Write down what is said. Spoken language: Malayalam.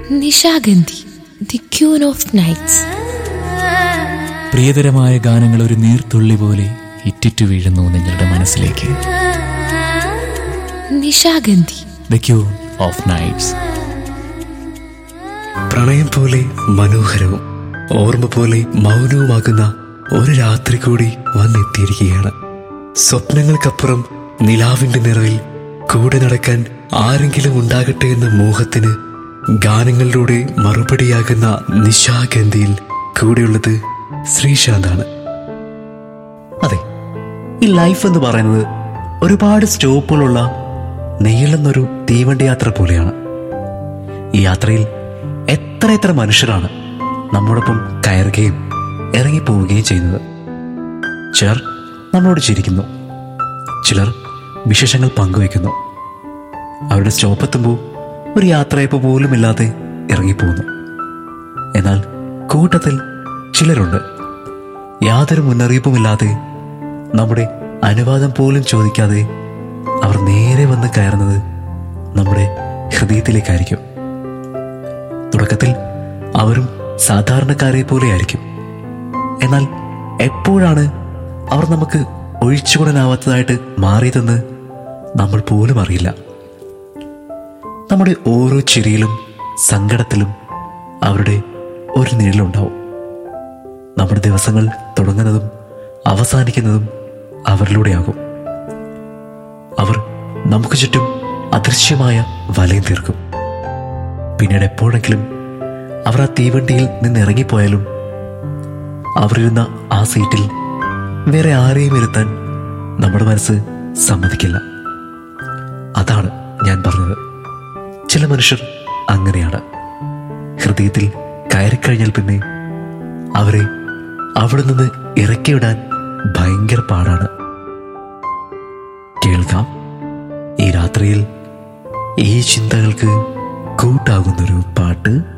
Nishagandhi the queen of nights പ്രിയതരമായ ഗാനങ്ങൾ ഒരു നീർത്തുള്ളി പോലെ ഇറ്റിറ്റു വീഴുന്നു നിങ്ങളുടെ മനസ്സിലേക്ക് Nishagandhi the queen of nights പ്രണയം പോലെ മനോഹരവും ഓർമ്മ പോലെ മൗനവുമാകുന്ന ഒരു രാത്രി കൂടി വന്നെത്തിയിരിക്കുകയാണ് സ്വപ്നങ്ങൾക്കപ്പുറം നിലാവിന്റെ നിറവിൽ കൂടെ നടക്കാൻ ആരെങ്കിലും ഉണ്ടാകട്ടെ എന്ന മോഹത്തിന് ഗാനങ്ങളിലൂടെ മറുപടിയാകുന്ന നിശാഗന്ധിയിൽ കൂടെയുള്ളത് ശ്രീശാന്താണ് അതെ ഈ ലൈഫ് എന്ന് പറയുന്നത് ഒരുപാട് സ്റ്റോപ്പുകളുള്ള നീളുന്നൊരു തീവണ്ടി യാത്ര പോലെയാണ് ഈ യാത്രയിൽ എത്ര എത്ര മനുഷ്യരാണ് നമ്മോടൊപ്പം കയറുകയും ഇറങ്ങിപ്പോവുകയും ചെയ്യുന്നത് ചിലർ നമ്മളോട് ചിരിക്കുന്നു ചിലർ വിശേഷങ്ങൾ പങ്കുവെക്കുന്നു അവരുടെ സ്റ്റോപ്പെത്തുമ്പോൾ ഒരു യാത്രയപ്പ് പോലുമില്ലാതെ ഇറങ്ങിപ്പോകുന്നു എന്നാൽ കൂട്ടത്തിൽ ചിലരുണ്ട് യാതൊരു മുന്നറിയിപ്പുമില്ലാതെ നമ്മുടെ അനുവാദം പോലും ചോദിക്കാതെ അവർ നേരെ വന്ന് കയറുന്നത് നമ്മുടെ ഹൃദയത്തിലേക്കായിരിക്കും തുടക്കത്തിൽ അവരും സാധാരണക്കാരെ പോലെയായിരിക്കും എന്നാൽ എപ്പോഴാണ് അവർ നമുക്ക് ഒഴിച്ചുകൂടാനാവാത്തതായിട്ട് മാറിയതെന്ന് നമ്മൾ പോലും അറിയില്ല നമ്മുടെ ഓരോ ചിരിയിലും സങ്കടത്തിലും അവരുടെ ഒരു നിഴലുണ്ടാവും നമ്മുടെ ദിവസങ്ങൾ തുടങ്ങുന്നതും അവസാനിക്കുന്നതും അവരിലൂടെയാകും അവർ നമുക്ക് ചുറ്റും അദൃശ്യമായ വലയം തീർക്കും പിന്നീട് എപ്പോഴെങ്കിലും അവർ ആ തീവണ്ടിയിൽ നിന്ന് ഇറങ്ങിപ്പോയാലും അവരിരുന്ന ആ സീറ്റിൽ വേറെ ആരെയും ഇരുത്താൻ നമ്മുടെ മനസ്സ് സമ്മതിക്കില്ല അതാണ് ഞാൻ പറഞ്ഞത് ചില മനുഷ്യർ അങ്ങനെയാണ് ഹൃദയത്തിൽ കയറിക്കഴിഞ്ഞാൽ പിന്നെ അവരെ അവിടെ നിന്ന് ഇറക്കിവിടാൻ ഭയങ്കര പാടാണ് കേൾക്കാം ഈ രാത്രിയിൽ ഈ ചിന്തകൾക്ക് കൂട്ടാകുന്നൊരു പാട്ട്